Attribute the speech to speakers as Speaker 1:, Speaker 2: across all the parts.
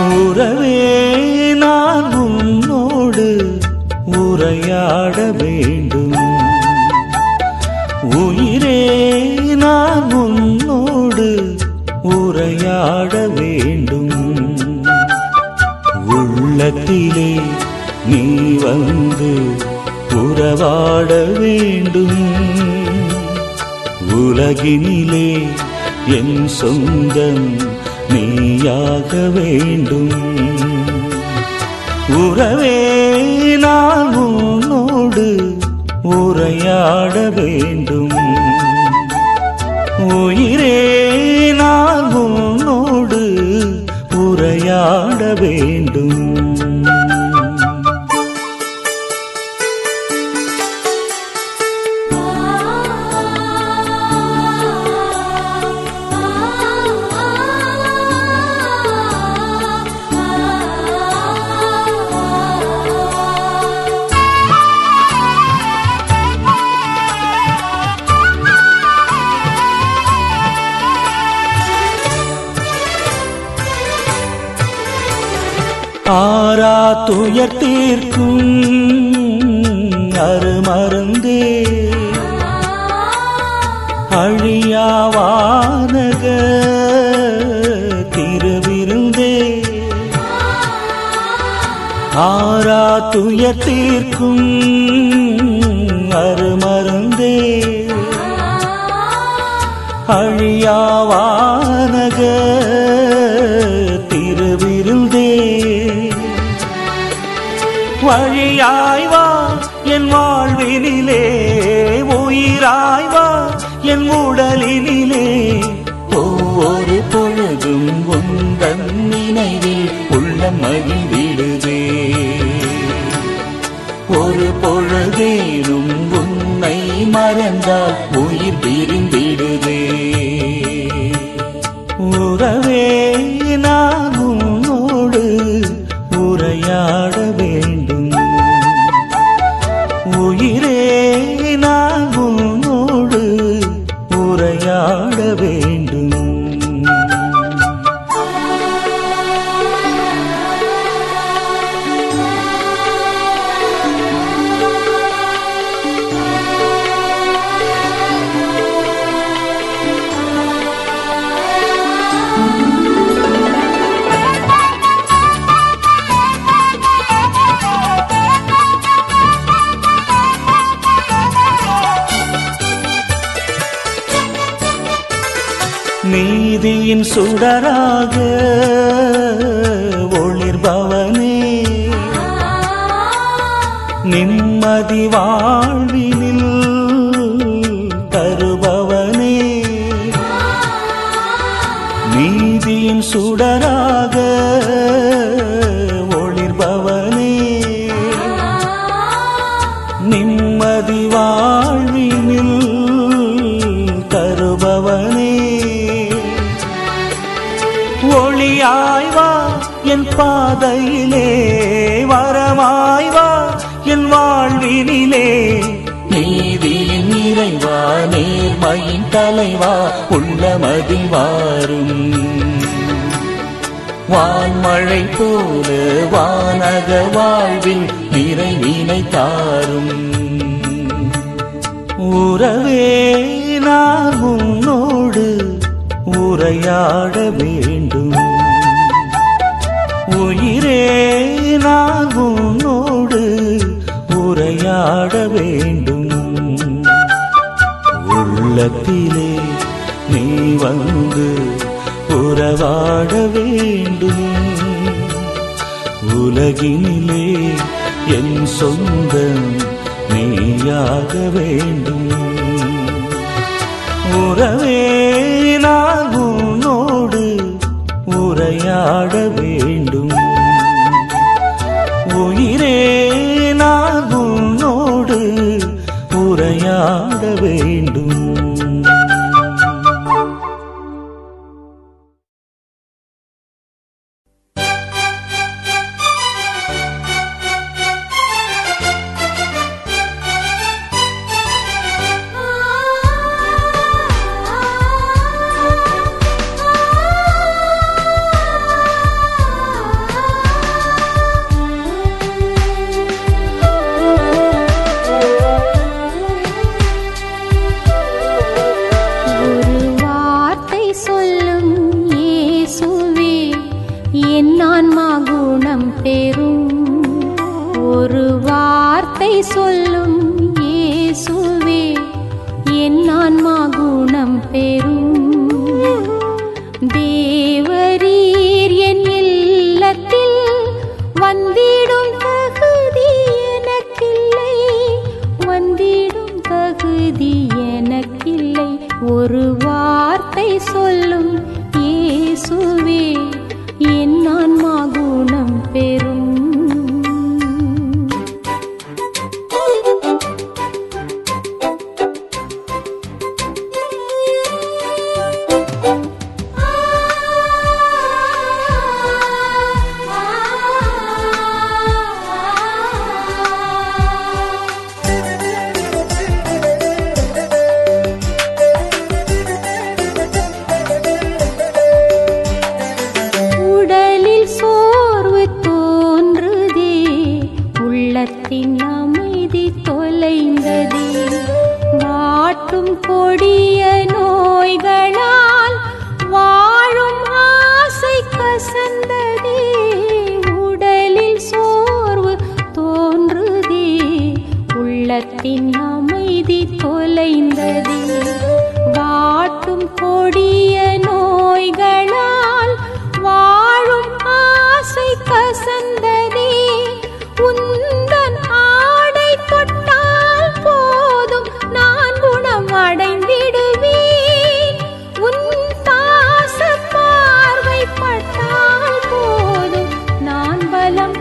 Speaker 1: உறவே நான் உன்னோடு உரையாட வேண்டும் உயிரே நான் உன்னோடு உரையாட வேண்டும் உள்ளத்திலே நீ வந்து உறவாட வேண்டும் உலகினிலே என் சொந்தம் நீயாக வேண்டும் உறவே நான் உன்னோடு உரையாட வேண்டும் உயிரே நான் உன்னோடு உரையாட வேண்டும் ஆரா துயர் தீர்க்கும் அருமருந்தே அழியாவானக திருவிருந்தே ஆரா துயர் தீர்க்கும் அருமருந்தே அழியாவானக திருவிருந்தே வழியாய்வா என் வாழ்வினிலே உயிராய்வா என் உடலினிலே ஒவ்வொரு பொழுதும் உந்தன் நினைவில் உள்ள மகிழ்விடுதே ஒரு பொழுதேனும் உன்னை மறந்தால் உயிர் பிரிந்திடுதே உறவே நான் உன்னோடு உரையாட வேண்டும் உயிரே நான் உன்னோடு உரையாட வேண்டும் நீதியின் சுடராக ஒளிர்பவனே நிம்மதி வாழ்வினில் தருபவனே நீதியின் சுடராக ஒளிர்பவனே நிம்மதி வாழ்வினில் தருபவனே ஒளியாய்வா என் பாதையிலே வரமாய்வா என் வாழ்வினிலே நீதியின் நிறைவா நேர்மையின் தலைவா உள்ளமதில் வாரும் வான்மழை போல வானக வாழ்வில் நிறைவினை தாரும் உறவே நான் உன்னோடு உரையாட வேண்டும் உயிரே நான் உன்னோடு உரையாட வேண்டும் உள்ளத்திலே நீ வந்து உறவாட வேண்டும் உலகினிலே என் சொந்தம் நீயாக வேண்டும் உறவே நான் உன்னோடு உரையாட வேண்டும் உயிரே நான் உன்னோடு உரையாட வேண்டும்
Speaker 2: ஆ ஒரு வார்த்தை சொல்லும் இயேசுவே என் ஆன்மா குணம் பெறும் உடலில் சோர்வு தோன்றுதே உள்ளத்தின் அமைதி தொலைந்ததே வாட்டும் கொடிய நோய்களால் வாழும் ஆசை கசந்ததே உடலில் சோர்வு தோன்றுதே உள்ளத்தின் அமைதி தொலைந்ததே வாட்டும் கொடிய நோய்களால் வாழும் ஆசை கசந்ததே உந்தன் ஆடை தொட்டால் போதும் நான் குணம் அடைந்திடுவேன் உன் பாச பார்வை பட்டால் போதும் நான் பலம்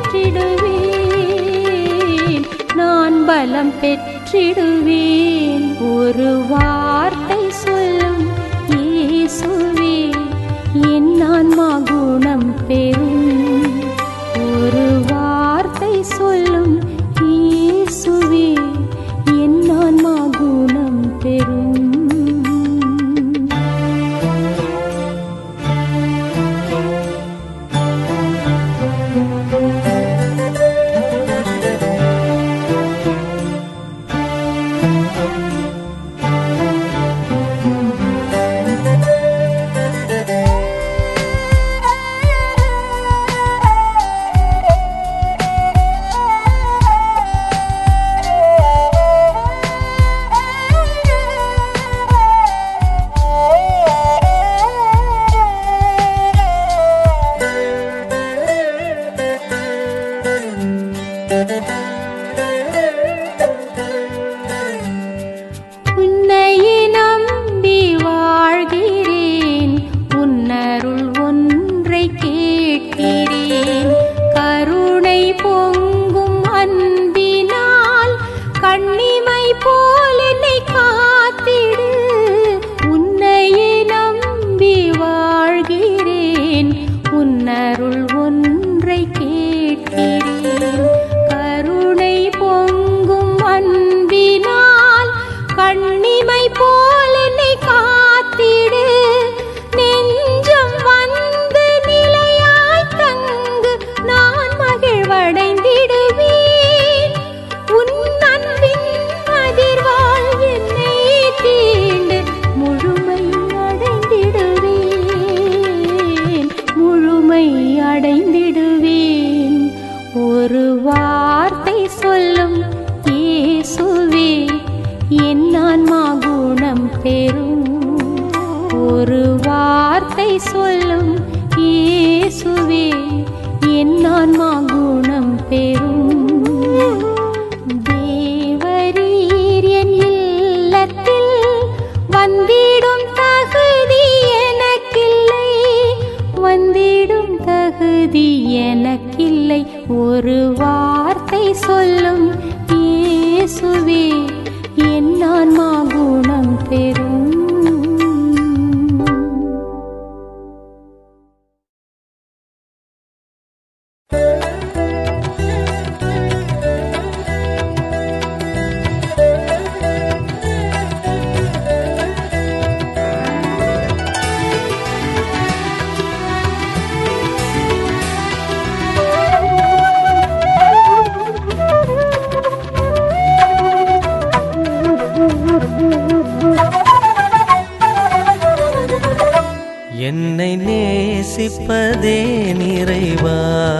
Speaker 2: பெற்றிடுவேன் நான் பலம் பெற்றிடுவேன் ஒரு வார்த்தை சொல்லும் இயேசுவே என் ஆன்மா குணம் பெறும் ஒரு வார்த்தை சொல்லும் இயேசுவே என் ஆன்மா குணம் பெறும் உன்னையே நம்பி வாழ்கிறேன் உன்னருள் ஒன்றை கேட்கிறேன் கருணை பொங்கும் அன்பினால் கண்ணிமை போல் என்னை காத்திடு உன்னையே நம்பி வாழ்கிறேன் உன்னருள் ஒன்றை கேட்கிறேன் கருணை பொங்கும் அன்பினால் கண்ணிமை போல் என்னை காத்திடு நெஞ்சம் வந்து நிலையாய் தங்கு நான் மகிழ்வடைந்திடுவேன் உன் அன்பின் அதிர்வால் என்னை தீண்டு முழுமை அடைந்திடுவேன் முழுமை அடைந்திடுவேன் ஒரு வார்த்தை சொல்லும் இயேசுவே என் ஆன்மா குணம் பெறும் ஒரு வார்த்தை சொல்லும் இயேசுவே என் ஆன்மா குணம் பெறும் தேவரீர் என் இல்லத்தில் வந்திடும் தகுதி எனக்கில்லை வந்திடும் தகுதி எனக்கில்லை ஒரு வார்த்தை சொல்லும் இயேசுவே என் ஆன்மா குணம் பெறும்
Speaker 1: என்னை நேசிப்பதே நிறைவா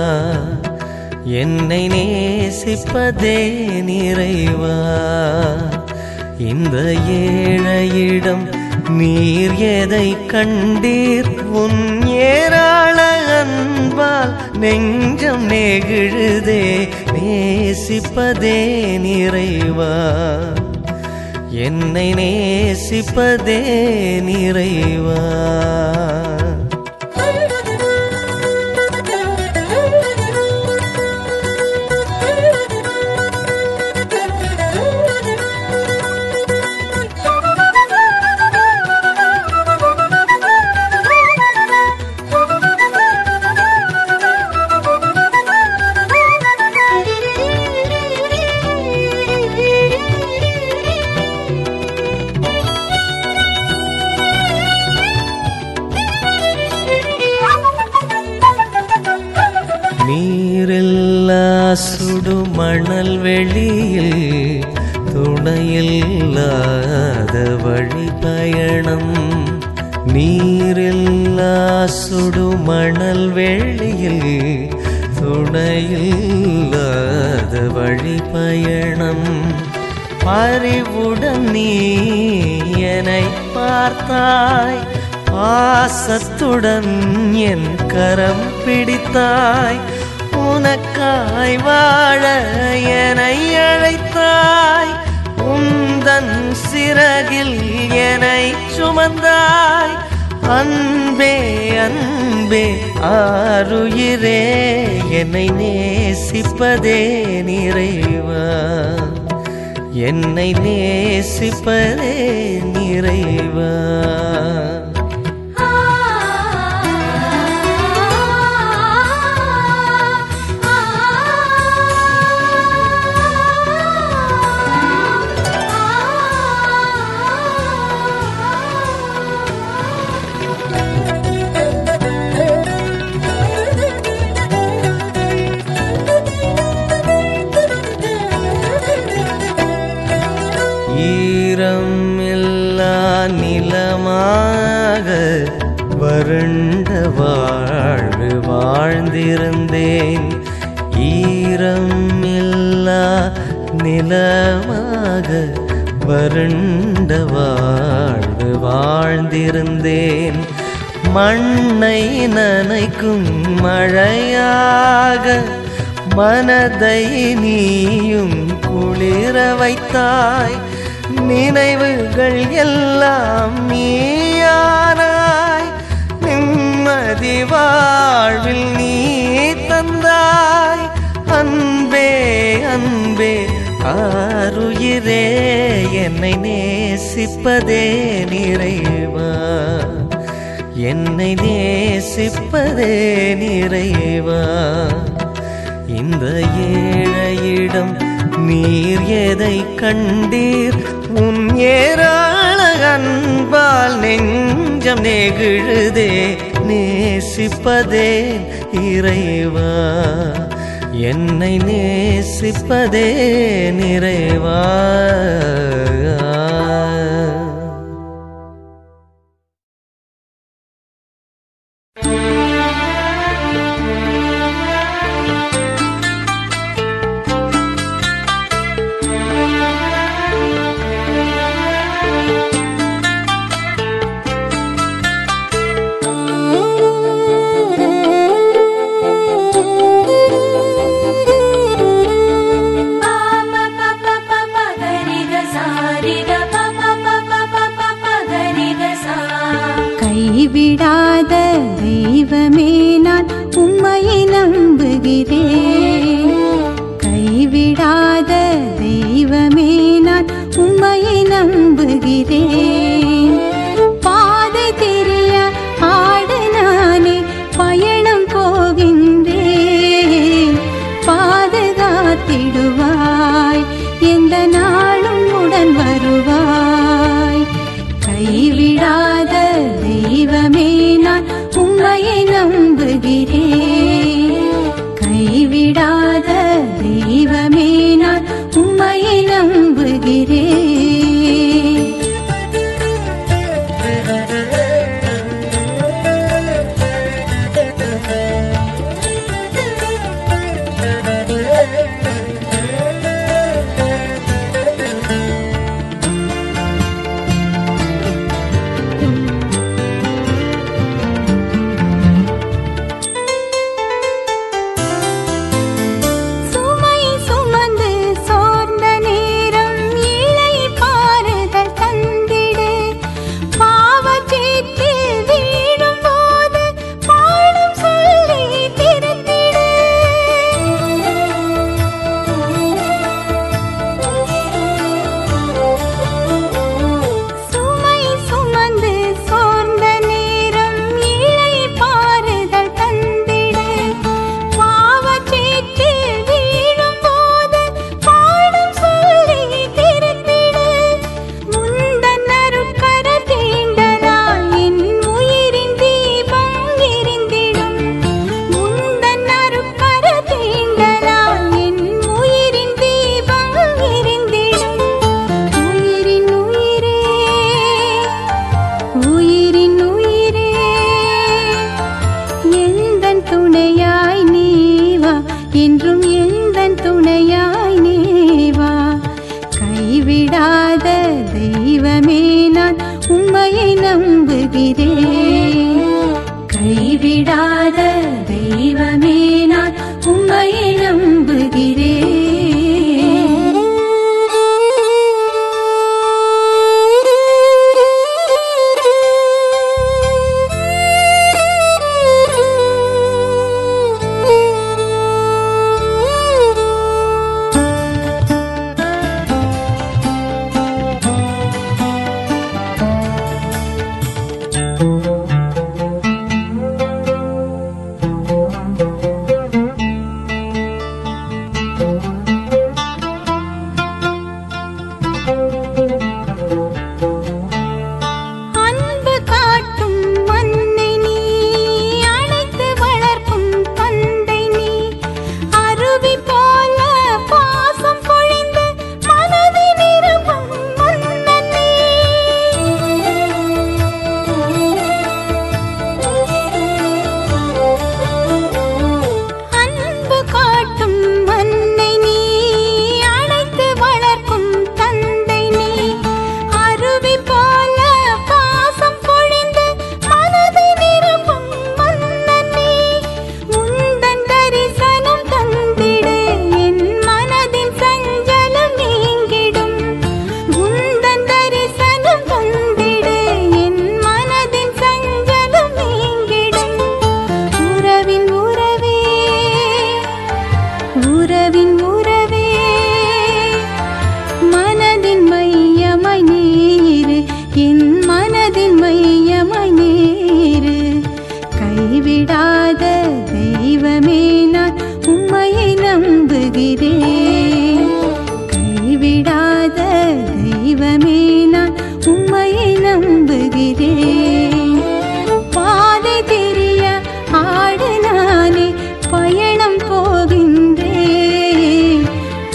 Speaker 1: என்னை நேசிப்பதே நிறைவா இந்த ஏழையிடம் நீர் எதை கண்டீர் உன் ஏராள அன்பால் நெஞ்சம் நெகிழுதே நேசிப்பதே நிறைவா என்னை நேசிப்பதே நிறைவா நீரில்லா சுடு மணல் வெளியில் துணையில்லாத வழி பயணம் நீரில்லா சுடு மணல் வெளியில் துணையில்லாத வழி பயணம் அறிவுடன் நீ என்னை பார்த்தாய் பாசத்துடன் என் கரம் பிடித்தாய் உனக்காய் வாழ என்னை அழைத்தாய் உந்தன் சிறகில் என்னை சுமந்தாய் அன்பே அன்பே ஆருயிரே என்னை நேசிப்பதே நிறைவா என்னை நேசிப்பதே நிறைவா ஈரம் இல்லா நிலமாக வறண்ட வாழ்வு வாழ்ந்திருந்தேன் ஈரம் இல்லா நிலமாக வறண்ட வாழ்வு வாழ்ந்திருந்தேன் மண்ணை நனைக்கும் மழையாக மனதை நீயும் குளிர வைத்தாய் நினைவுகள் எல்லாம் நீயானாய் நிம்மதி வாழ்வில் நீ தந்தாய் அன்பே அன்பே ஆருயிரே என்னை நேசிப்பதே நிறைவா என்னை நேசிப்பதே நிறைவா இந்த ஏழையிடம் நீர் எதை கண்டீர் உன் ஏராள அன்பால் நெஞ்சம் நெகிழுதே நேசிப்பதே இறைவா என்னை நேசிப்பதே நிறைவா
Speaker 2: கைவிடாத தெய்வமே நான் உம்மையை நம்புகிறேன் கைவிடாத தெய்வமே நான் உம்மையை நம்புகிறேன் பாதை தெரிய ஆட நானே பயணம் போகின்றேன் பாதுகாத்திடுவாய் எந்த நாளும் உடன் வருவாய் கைவிடாத தெய்வமே நான் உம்மையை நம்புகிறேன் கைவிடாத தெய்வமே நான் உம்மையை நம்புகிறேன் சுமை சுமந்து சோர்ந்த நேரம் இழை என்றும் எந்தன் துணையாய் நேவா கைவிடாத தெய்வமே நான் உம்மையை நம்புகிறேன் கைவிடாத தெய்வமே நான் உம்மையை நம்புகிறேன் அன்பு காட்டும் மண்ணை நீ அழைத்து வளர்க்கும் தந்தை நீ அருவி போல பாசம் பொழிந்து மனதை நிரப்பும் மன்னன் நீ அன்பு காட்டும் மண்ணை நீ அழைத்து வளர்க்கும் தந்தை நீ அருவி போல பாசம் பொழிந்து மனதை நிரப்பும் மன்னன் நீ உந்தன் தரிசனம் தந்திடு என் மனதின் சஞ்சலம் நீங்கிடும் உந்தன் தரிசனம் தந்திடு என் மனதின் சஞ்சலம் நீங்கிடும் உறவின் உறவே உறவின் உறவே மனதின் மையமாய் நீரு என் மனதின் மையமாய் நீரு கைவிடாத தெய்வமே நான் உம்மையை நம்புகிறேன் கைவிடாத தெய்வமே நான் உம்மையை நம்புகிறேன் பாதை தெரிய ஆடு நானே பயணம் போகின்றேன்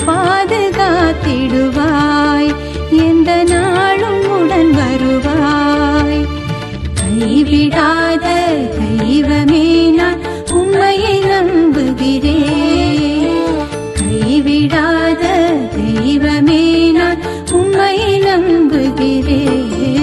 Speaker 2: பாதுகாத்திடுவாய் எந்த நாளும் உடன் வருவாய் கைவிடாத தெய்வமே நான் உம்மையை நம்புகிறேன் கைவிடாத தெய்வமே நான் உம்மையை நம்புகிறேன்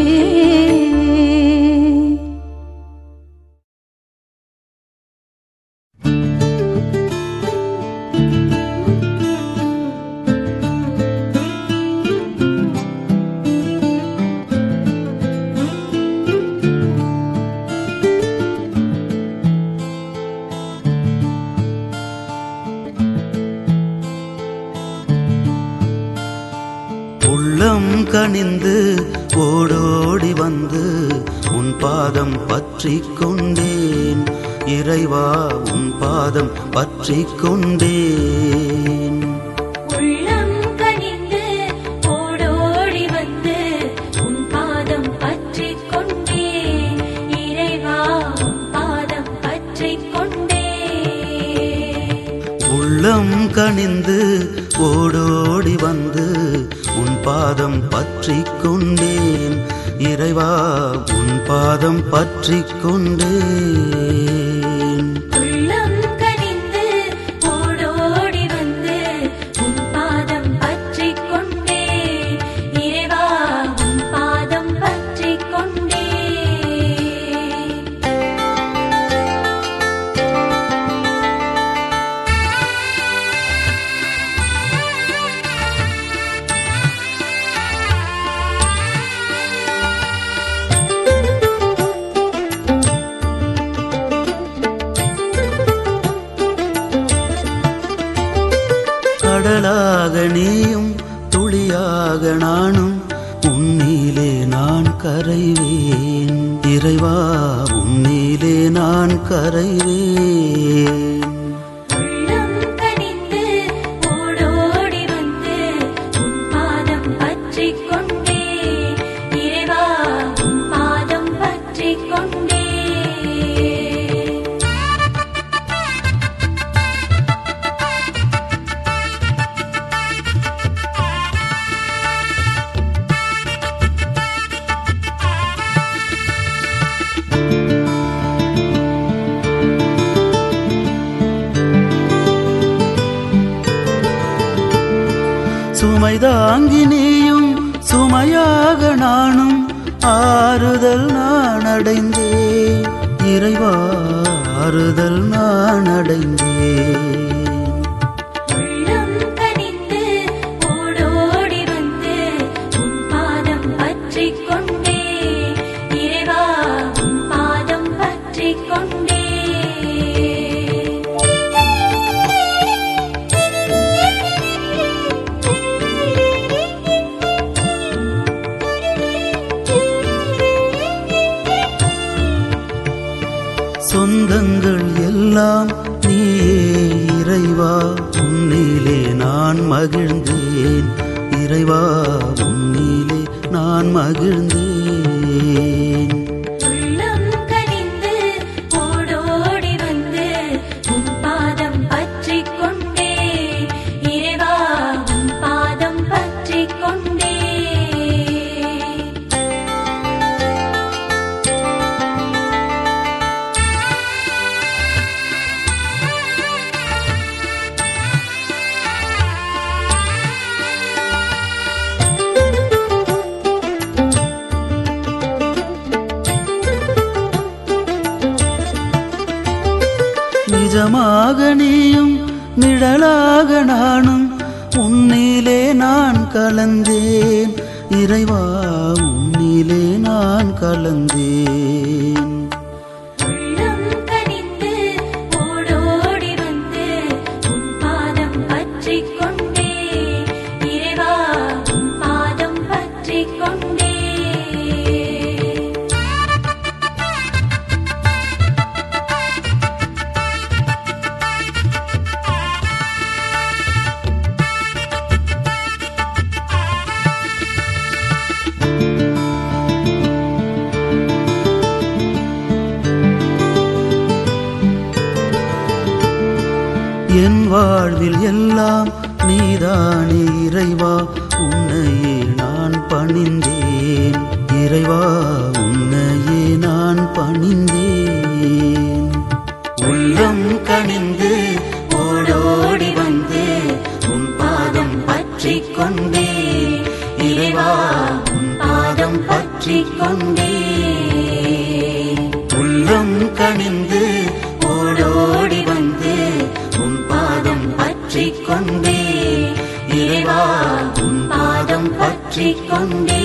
Speaker 3: உள்ளம் கனிந்து ஓடோடி வந்து உன் பாதம் பற்றிக் கொண்டேன் இறைவா உன் பாதம் பற்றிக் கொண்டேன்
Speaker 4: உள்ளம் கனிந்து ஓடோடி வந்து உன் பாதம் பற்றிக் கொண்டேன் இறைவா உன் பாதம் பற்றிக் கொண்டேன்
Speaker 3: உள்ளம் கனிந்து ஓடோடி வந்து உன் பாதம் பற்றிக் கொண்டேன் இறைவா உன் பாதம் பற்றிக் கொண்டேன்
Speaker 4: உள்ளம் கனிந்து ஓடோடி வந்து உன் பாதம் பற்றிக் கொண்டேன் இறைவா உன் பாதம் பற்றிக் கொண்டேன்
Speaker 3: கடலாக நீயும் துளியாக நானும் உன்னிலே நான் கரைவேன் இறைவா உன்னிலே நான் கரைவேன்
Speaker 4: உள்ளம் கனிந்து ஓடோடி வந்து உன் பாதம் பற்றிக் கொண்டேன் இறைவா உன் பாதம் பற்றிக் கொண்டேன்
Speaker 3: சுமை தாங்கி நீயும் சுமையாக நானும் ஆறுதல் நான் அடைந்தேன் இறைவா ஆறுதல் நான் அடைந்தேன்
Speaker 4: உள்ளம் கனிந்து ஓடோடி வந்து உன் பாதம் பற்றிக் கொண்டே இறைவா உன் பாதம் பற்றிக் கொண்டே
Speaker 3: சொந்தங்கள் எல்லாம் நீயே இறைவா உன்னிலே நான் மகிழ்ந்தேன் இறைவா உன்னிலே நான் மகிழ்ந்தேன்
Speaker 4: உள்ளம் கனிந்து ஓடோடி வந்து உன் பாதம் பற்றிக் கொண்டே இறைவா உன் பாதம் பற்றிக் கொண்டே
Speaker 3: நிஜமாக நீயும் நிழலாக நானும் உன்னிலே நான் கலந்தேன் இறைவா உன்னிலே நான் கலந்தேன்
Speaker 4: உள்ளம் கனிந்து ஓடோடி வந்து உன் பாதம் பற்றிக் கொண்டே இறைவா உன் பாதம் பற்றிக் கொண்டே
Speaker 3: என் வாழ்வில் எல்லாம் நீதானே இறைவா உன்னையே நான் பணிந்தேன் இறைவா உன்னையே நான் பணிந்தேன் உள்ளம் கனிந்து ஓடோடி வந்து உன் பாதம் பற்றிக் கொண்டே இறைவா உன் பாதம் பற்றிக் கொண்டே உள்ளம் கனிந்து ஓடோடி வந்து உன் பாதம் பற்றிக் கொண்டே இறைவா உன் பாதம் பற்றிக் கொண்டே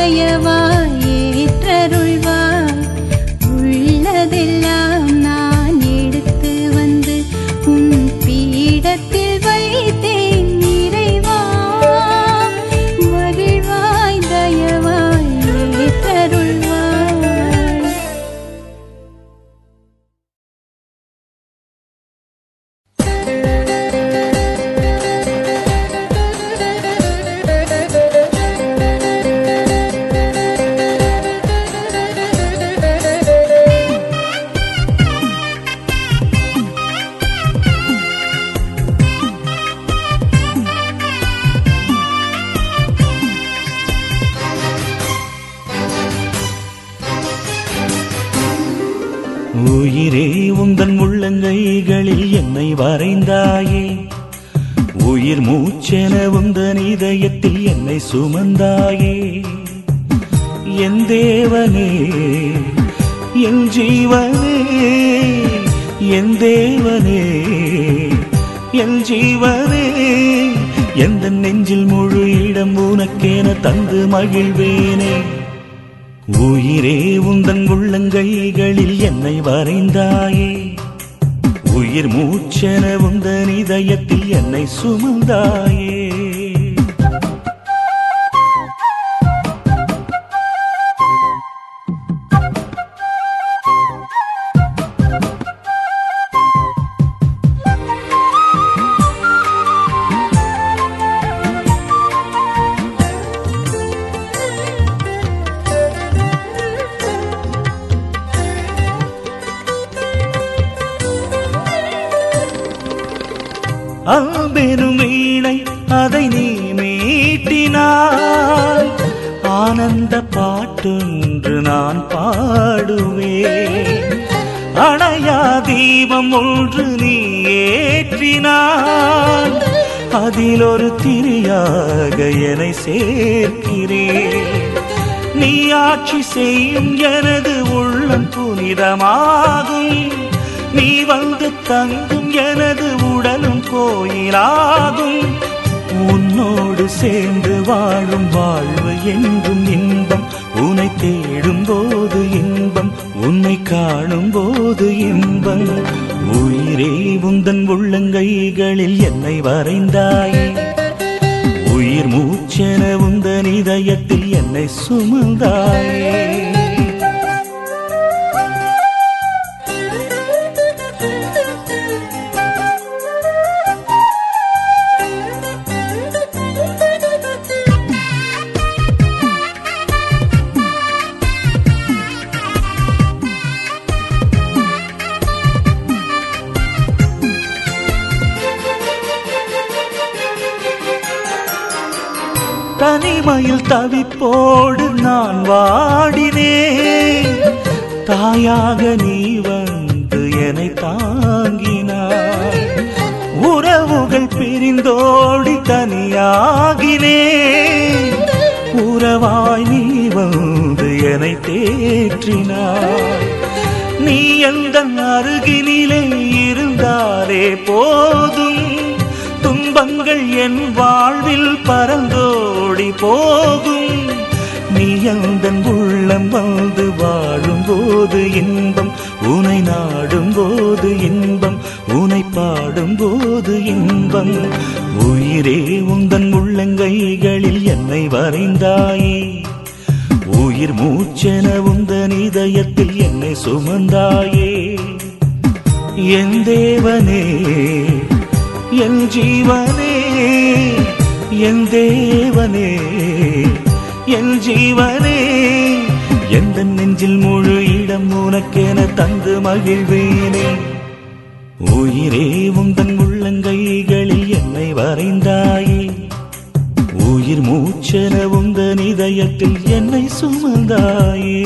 Speaker 2: தயவாய் ஏற்றருள்வாய் உள்ளதெல்லாம் நான் எடுத்து வந்து உன் பீடத்தில் வைத்தேன் நிறைவா மகிழ்வாய் தயவாய் ஏற்றருள்வாய்
Speaker 5: உயிரே உந்தன் உள்ளங்கைகளில் என்னை வரைந்தாயே உயிர் மூச்சென உந்தன் இதயத்தில் என்னை சுமந்தாயே என் தேவனே என் ஜீவனே என் தேவனே என் ஜீவனே எந்த நெஞ்சில் முழு இடம் உனக்கென தந்து மகிழ்வேனே உயிரே உந்தன் உள்ளங்கைகளில் என்னை வரைந்தாயே உயிர் மூச்சென உந்தன் இதயத்தில் என்னை சுமந்தாயே அன்பெனும் வீணை அதை நீ மீட்டினாய் ஆனந்த பாட்டொன்று நான் பாடுவேன் அணையா தீபம் ஒன்று நீ ஏற்றினாய் அதில் ஒரு திரியாக என்னை சேர்க்கிறேன் நீ ஆட்சி செய்யும் எனது உள்ளம் புனிதமாகும் நீ வந்து தங்கும் எனது உடலும் கோயிலாகும் உன்னோடு சேர்ந்து வாழும் வாழ்வு என்றும் இன்பம் உன்னை தேடும் போது இன்பம் உன்னை காணும் போது இன்பம் உயிரே உந்தன் உள்ளங்கைகளில் என்னை வரைந்தாயே உயிர் மூச்சென உந்தன் இதயத்தில் என்னை சுமந்தாயே தனிமையில் தவிப்போடு நான் வாடினேன் தாயாக நீ வந்து என்னை தாங்கினாய் உறவுகள் பிரிந்தோடி தனியாகினேன் உறவாய் நீ வந்து என்னை தேற்றினாய் நீ எந்த அருகினிலே இருந்தாலே போதும் துன்பங்கள் என் வாழ்வில் பறந்தோடி போகும் நீ எந்தன் உள்ளம் வந்து வாழும் போது இன்பம் உனை நாடும் போது இன்பம் உனை பாடும் போது இன்பம் உயிரே உந்தன் உள்ளங்கைகளில் என்னை வரைந்தாயே உயிர் மூச்சென உந்தன் இதயத்தில் என்னை சுமந்தாயே என் தேவனே என் ஜீவனே என் தேவனே என் ஜீவனே எந்த நெஞ்சில் முழு இடம் உனக்கென தந்து மகிழ்வேனே உயிரே உந்தன் உள்ளங்கைகளில் என்னை வரைந்தாயே உயிர் மூச்சென உந்தன் இதயத்தில் என்னை சுமந்தாயே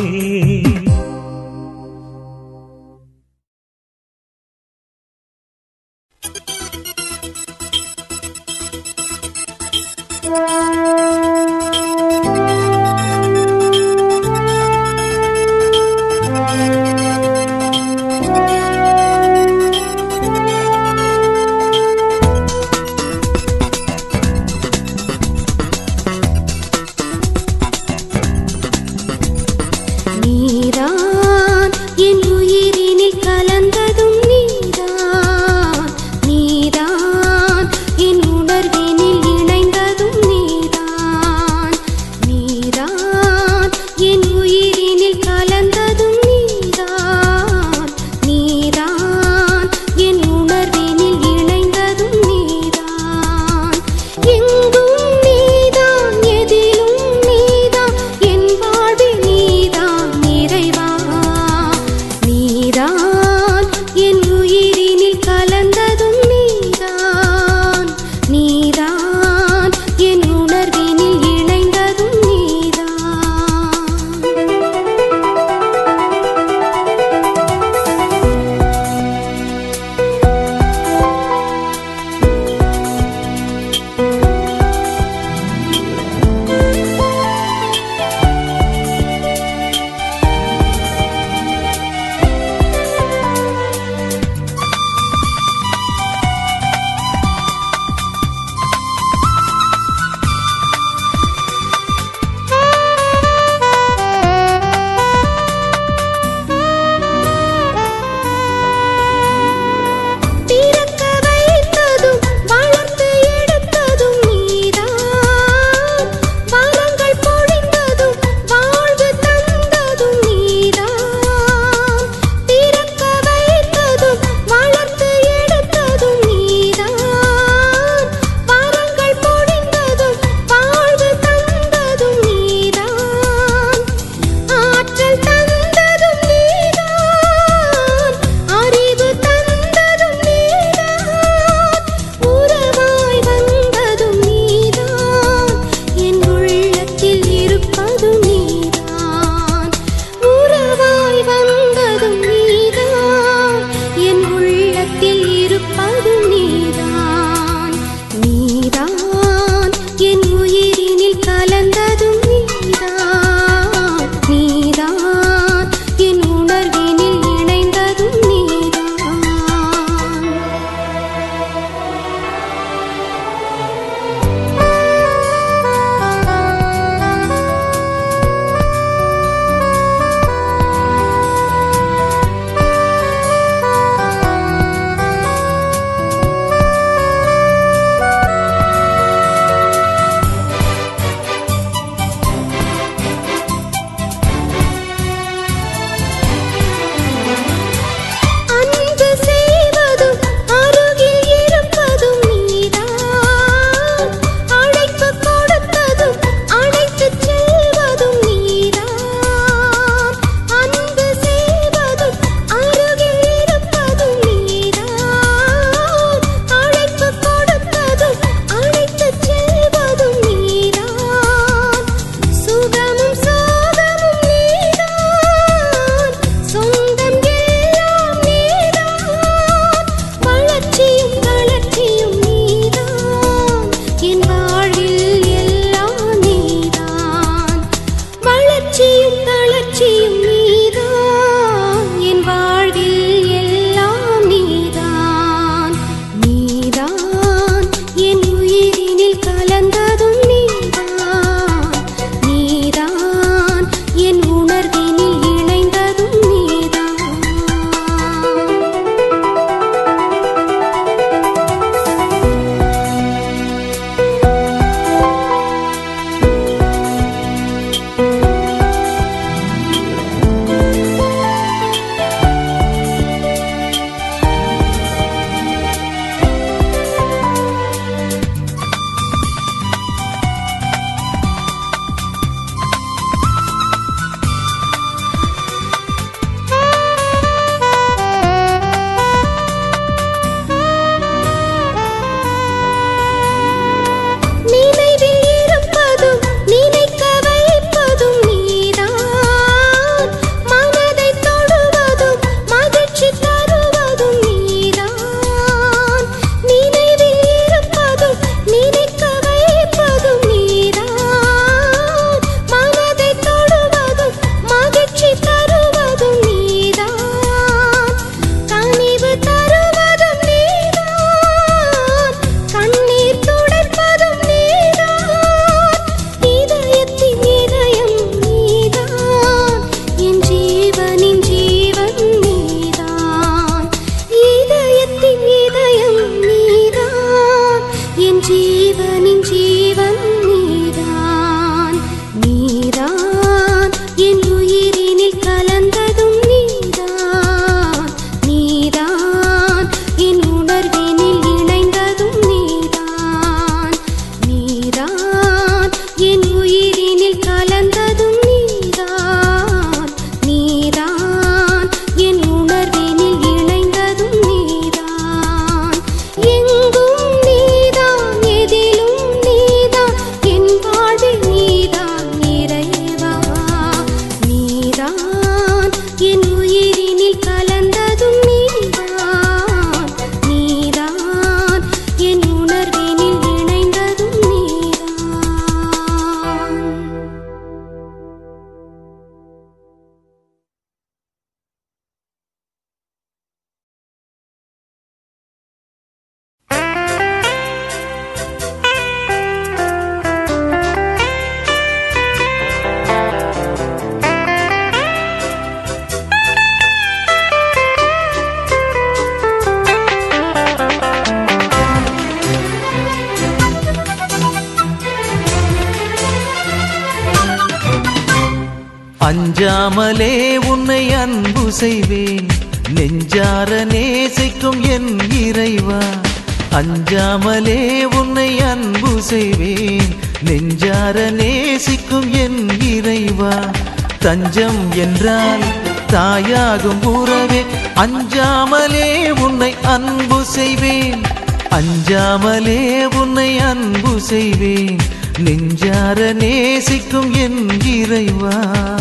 Speaker 1: அஞ்சாமலே உன்னை அன்பு செய்வேன் நெஞ்சார நேசிக்கும் என் இறைவா அஞ்சாமலே உன்னை அன்பு செய்வேன் நெஞ்சார நேசிக்கும் என் இறைவா தஞ்சம் என்றால் தாயாகும் உறவே அஞ்சாமலே உன்னை அன்பு செய்வேன் அஞ்சாமலே உன்னை அன்பு செய்வேன் நெஞ்சார நேசிக்கும் என் இறைவா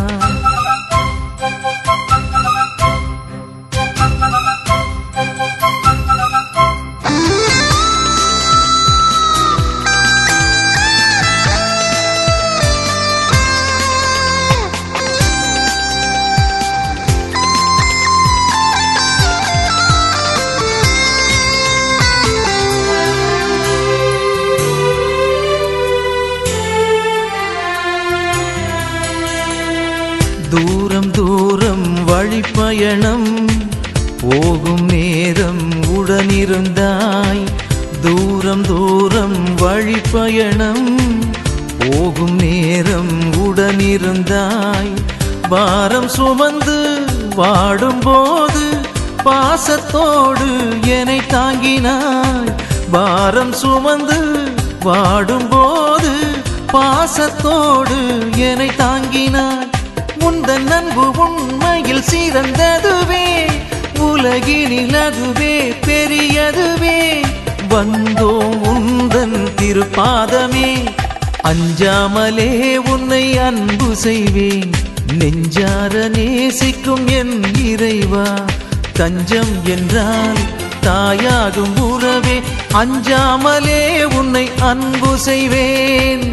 Speaker 1: தூரம் தூரம் வழிப்பயணம் போகும் நேரம் உடனிருந்தாய் தூரம் தூரம் வழிப்பயணம் போகும் நேரம் உடனிருந்தாய் பாரம் சுமந்து வாடும்போது பாசத்தோடு என்னை தாங்கினாய் பாரம் சுமந்து வாடும்போது பாசத்தோடு என்னை தாங்கினாய் உந்தன் அன்பு உண்மையில் சிறந்ததுவே உலகினில் அதுவே பெரியதுவே வந்தோம் உந்தன் திருப்பாதமே அஞ்சாமலே உன்னை அன்பு செய்வேன் நெஞ்சார நேசிக்கும் என் இறைவா தஞ்சம் என்றால் தாயாகும் உறவே அஞ்சாமலே உன்னை அன்பு செய்வேன்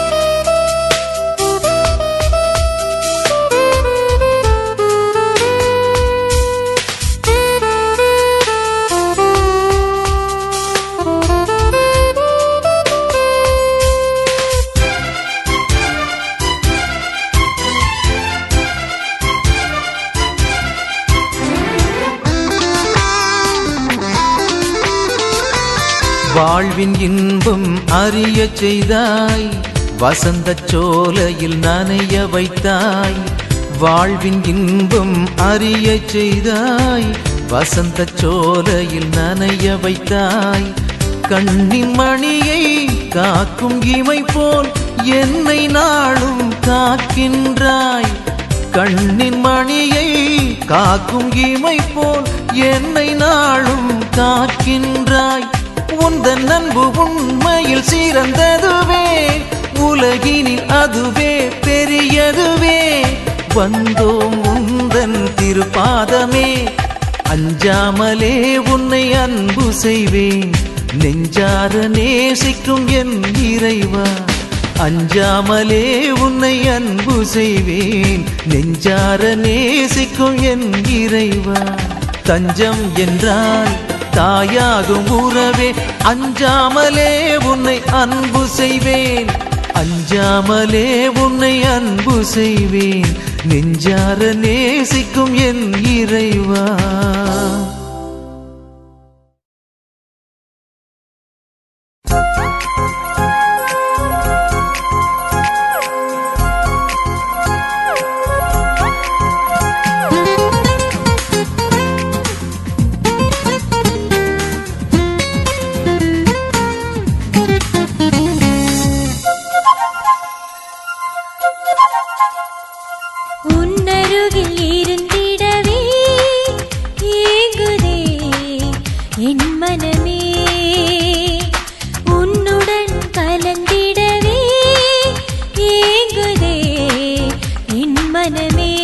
Speaker 1: வாழ்வின் இன்பம் அறிய செய்தாய் வசந்த சோலையில் நனைய வைத்தாய் வாழ்வின் இன்பம் அறிய செய்தாய் வசந்த சோலையில் நனைய வைத்தாய் கண்ணின் மணியை காக்கும் இமை போல் என்னை நாளும் காக்கின்றாய் கண்ணின் மணியை காக்கும் இமை போல் என்னை நாளும் காக்கின்றாய் உந்தன் அன்பு உண்மையில் சிறந்ததுவே உலகினில் அதுவே பெரியதுவே வந்தோம் உந்தன் திருப்பாதமே அஞ்சாமலே உன்னை அன்பு செய்வேன் நெஞ்சார நேசிக்கும் என் இறைவா அஞ்சாமலே உன்னை அன்பு செய்வேன் நெஞ்சார நேசிக்கும் என் இறைவா தஞ்சம் என்றால் தாயாகும் உறவே அஞ்சாமலே உன்னை அன்பு செய்வேன் அஞ்சாமலே உன்னை அன்பு செய்வேன் நெஞ்சார நேசிக்கும் என் இறைவா
Speaker 4: உன்னருகில் இருந்திடவே ஏங்குதே என் மனமே உன்னுடன் கலந்திடவே ஏங்குதே என் மனமே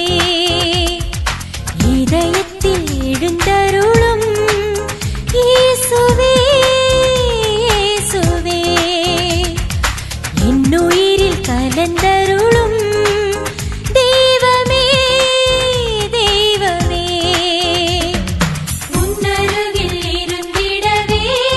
Speaker 4: இதயத்தில் எழுந்தருளும் இயேசுவே இயேசுவே என்னுயிரில் கலந்தருளும் தெய்வமே தெய்வமே உன்னருகில் இருந்திடவே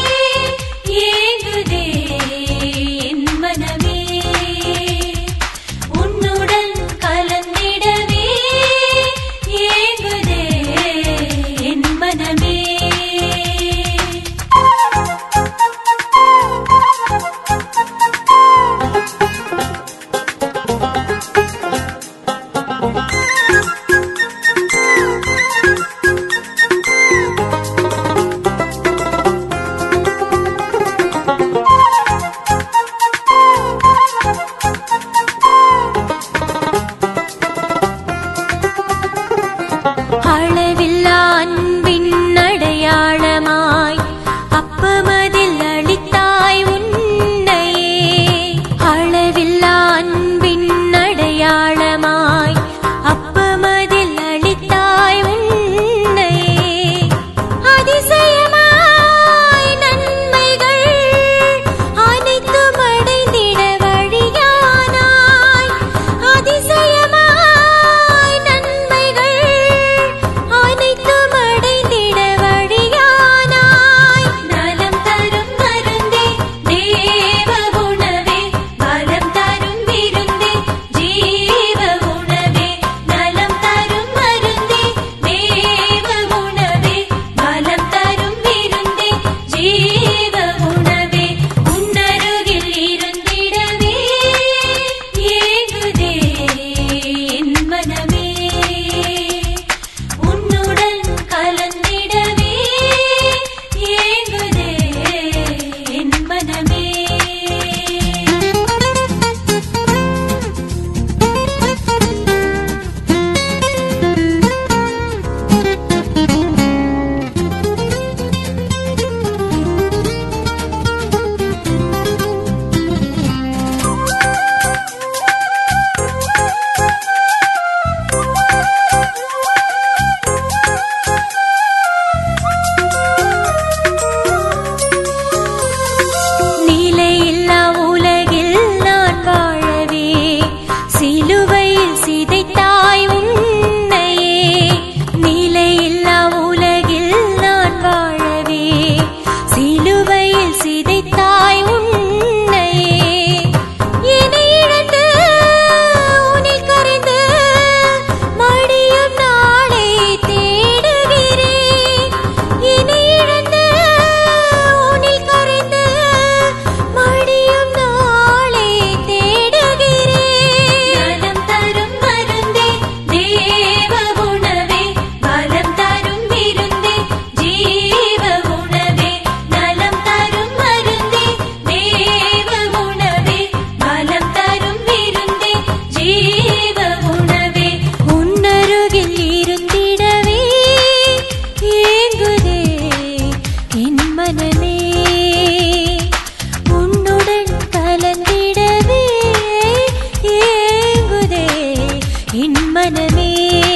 Speaker 4: என் மனமே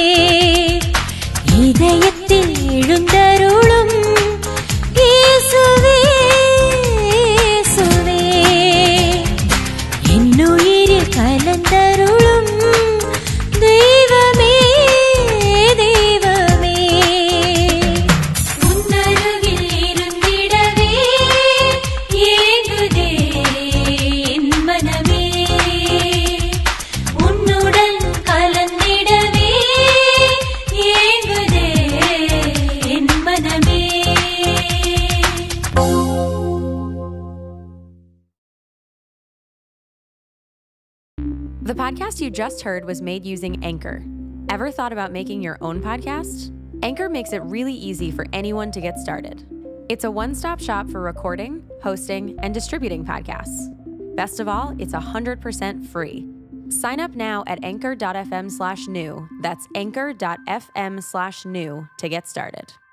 Speaker 4: இதயத்தில் எழுந்தருளும் இயேசுவே இயேசுவே என்னுயிரில் கலந்தருளும் தெய்வமே தெய்வமே உன்னருகில் இருந்திடவே ஏங்குதே என் மனமே உன்னுடன் கலந்திடவே ஏங்குதே என் மனமே
Speaker 6: The podcast you just heard was made using Anchor. Ever thought about making your own podcast? Anchor makes it really easy for anyone to get started. It's a one stop shop for recording, hosting, and distributing podcasts. Best of all, it's 100% free. Sign up now at anchor.fm slash new. That's anchor.fm slash new to get started.